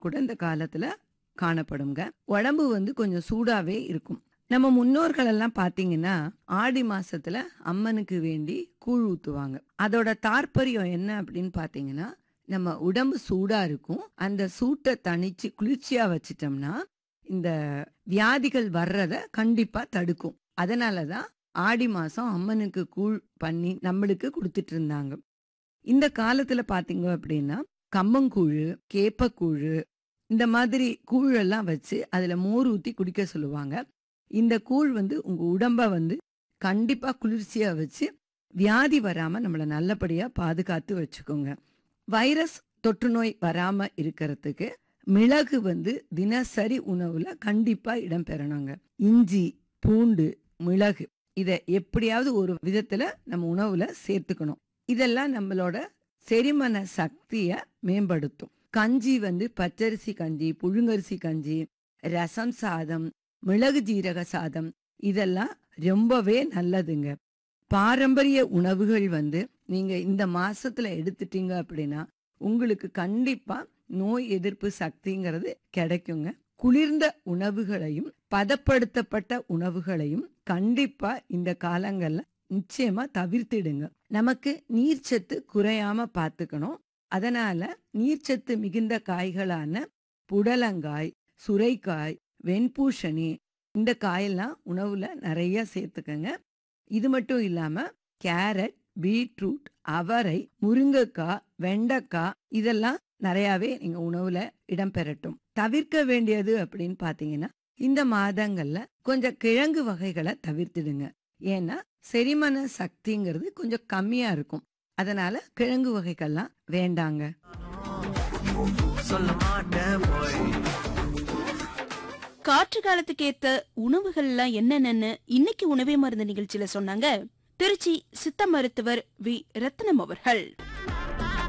கூட இந்த காலத்துல காணப்படுங்க உடம்பு வந்து கொஞ்சம் சூடாவே இருக்கும் நம்ம முன்னோர்கள் எல்லாம் பாத்தீங்கன்னா ஆடி மாசத்துல அம்மனுக்கு வேண்டி கூழ் ஊத்துவாங்க அதோட தாற்பயம் என்ன அப்படின்னு பாத்தீங்கன்னா நம்ம உடம்பு சூடா இருக்கும் அந்த சூட்டை தணிச்சு குளிர்ச்சியா வச்சிட்டோம்னா இந்த வியாதிகள் வர்றத கண்டிப்பா தடுக்கும் அதனாலதான் ஆடி மாசம் அம்மனுக்கு கூழ் பண்ணி நம்மளுக்கு கொடுத்துட்டு இருந்தாங்க இந்த காலத்துல பாத்தீங்க அப்படின்னா கம்பங்கூழு கேப்பக்கூழு இந்த மாதிரி கூழ் எல்லாம் வச்சு அதுல மோர் ஊத்தி குடிக்க சொல்லுவாங்க இந்த கூழ் வந்து உங்க உடம்ப வந்து கண்டிப்பா குளிர்ச்சியா வச்சு வியாதி வராம நம்மள நல்லபடியா பாதுகாத்து வச்சுக்கோங்க வைரஸ் தொற்று நோய் வராம இருக்கிறதுக்கு மிளகு வந்து தினசரி உணவுல கண்டிப்பா இடம்பெறணுங்க இஞ்சி பூண்டு மிளகு இத எப்படியாவது ஒரு விதத்துல நம்ம உணவுல சேர்த்துக்கணும் இதெல்லாம் நம்மளோட செரிமன சக்திய மேம்படுத்தும் கஞ்சி வந்து பச்சரிசி கஞ்சி புழுங்கரிசி கஞ்சி ரசம் சாதம் மிளகு ஜீரக சாதம் இதெல்லாம் ரொம்பவே நல்லதுங்க பாரம்பரிய உணவுகள் வந்து நீங்க இந்த மாசத்துல எடுத்துட்டீங்க அப்படின்னா உங்களுக்கு கண்டிப்பா நோய் எதிர்ப்பு சக்திங்கிறது கிடைக்குங்க குளிர்ந்த உணவுகளையும் பதப்படுத்தப்பட்ட உணவுகளையும் கண்டிப்பா இந்த காலங்கள்ல நிச்சயமா தவிர்த்திடுங்க நமக்கு நீர்ச்சத்து குறையாம பார்த்துக்கணும் அதனால நீர்ச்சத்து மிகுந்த காய்களான புடலங்காய் சுரைக்காய் வெண்பூசணி இந்த காயெல்லாம் உணவுல நிறைய சேர்த்துக்கங்க இது மட்டும் இல்லாம கேரட் பீட்ரூட் அவரை முருங்கைக்காய் வெண்டைக்காய் இதெல்லாம் நிறையாவே நீங்க உணவுல இடம்பெறட்டும் தவிர்க்க வேண்டியது அப்படின்னு பாத்தீங்கன்னா இந்த மாதங்கள்ல கொஞ்சம் கிழங்கு வகைகளை தவிர்த்திடுங்க ஏன்னா செரிமான சக்திங்கிறது கொஞ்சம் கம்மியா இருக்கும் அதனால கிழங்கு வகைகள்லாம் வேண்டாங்க சொல்ல மாட்டேன் போய் காற்று காலத்துக்கு ஏத்த உணவுகள்லாம் என்னென்னு இன்னைக்கு உணவே மருந்து நிகழ்ச்சியில சொன்னாங்க திருச்சி சித்த மருத்துவர் வி ரத்னம் அவர்கள்